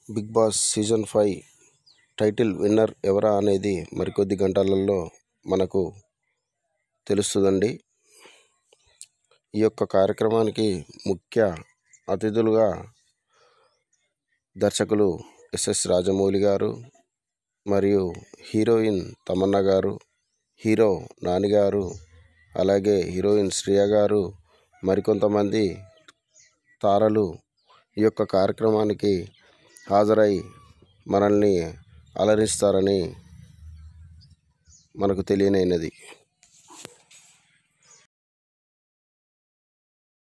big boss season five title winner ఎవరా అనేది మరికొద్ది గంటలలో మనకు తెలుస్తుందండి ఈ యొక్క కార్యక్రమానికి ముఖ్య అతిథులుగా దర్శకులు ఎస్ఎస్ రాజమౌళి గారు మరియు హీరోయిన్ తమన్నా గారు హీరో నాని గారు అలాగే హీరోయిన్ శ్రియ గారు మరికొంతమంది తారలు ఈ యొక్క కార్యక్రమానికి హాజరై మనల్ని అలరిస్తారని మనకు తెలియనైనది